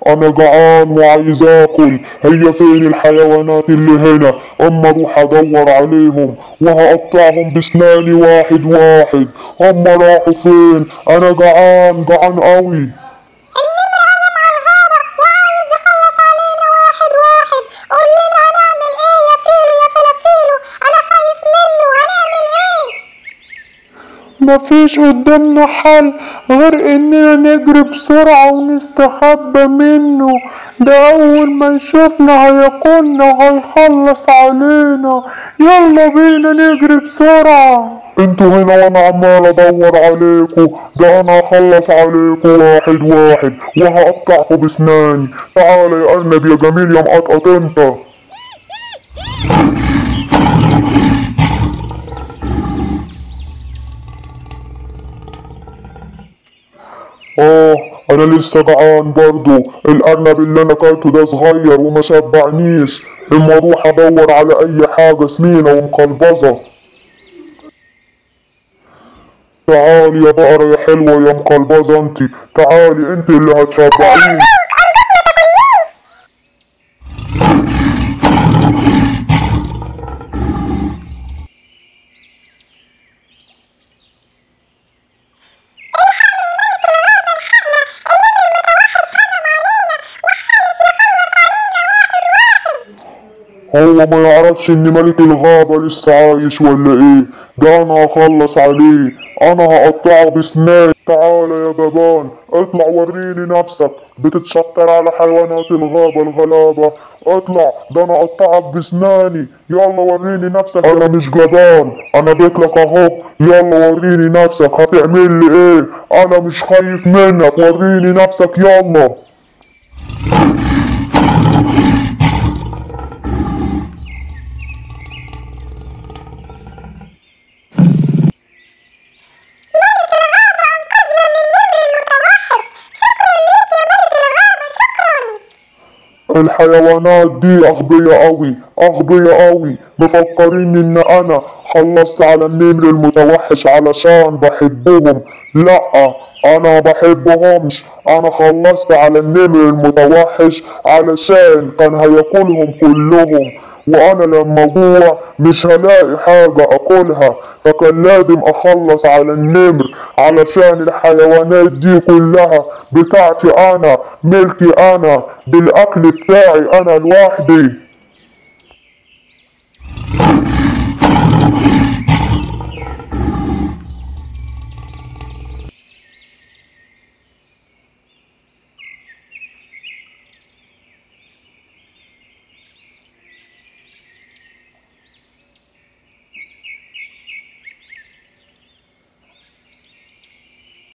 انا جعان وعايز اكل هي فين الحيوانات اللي هنا اما اروح ادور عليهم وهقطعهم بسناني واحد واحد اما راحوا فين انا جعان جعان قوي النمر هجم على الغابة وعايز يخلص علينا واحد واحد قول لنا هنعمل ايه يا فيلو يا فلافيلو انا خايف منه هنعمل ايه مفيش قدامنا حل غير اننا نجري بسرعة ونستخبى منه ده اول ما يشوفنا هياكلنا وهيخلص علينا يلا بينا نجري بسرعة انتوا هنا وانا عمال ادور عليكم ده انا هخلص عليكم واحد واحد وهقطعكم بسناني تعال يا ارنب يا جميل يا مقطقط انت اه انا لسه جعان برضو الارنب اللي انا اكلته ده صغير وما شبعنيش اما اروح ادور على اي حاجه سمينه ومقلبظه تعالي يا بقرة يا حلوة يا مقلبظة انتي تعالي انتي اللي هتشبعيني هو ما يعرفش ان ملك الغابة لسه عايش ولا ايه ده انا هخلص عليه انا هقطعه بسناني تعالى يا جبان اطلع وريني نفسك بتتشطر على حيوانات الغابة الغلابة اطلع ده انا اقطعك بسناني يلا وريني نفسك انا مش جبان انا بيتلك اهو يلا وريني نفسك هتعمل لي ايه انا مش خايف منك وريني نفسك يلا متوحش شكرا ليك يا ملك الغابة شكرا الحيوانات دي أغبية أوي أغبية أوي مفكرين إن أنا خلصت على النمر المتوحش علشان بحبهم لأ أنا بحبهمش أنا خلصت على النمر المتوحش علشان كان هياكلهم كلهم وأنا لما جوع مش هلاقي حاجة أكلها فكان لازم أخلص على النمر علشان الحيوانات دي كلها بتاعتي أنا ملكي أنا بالأكل بتاعي أنا لوحدي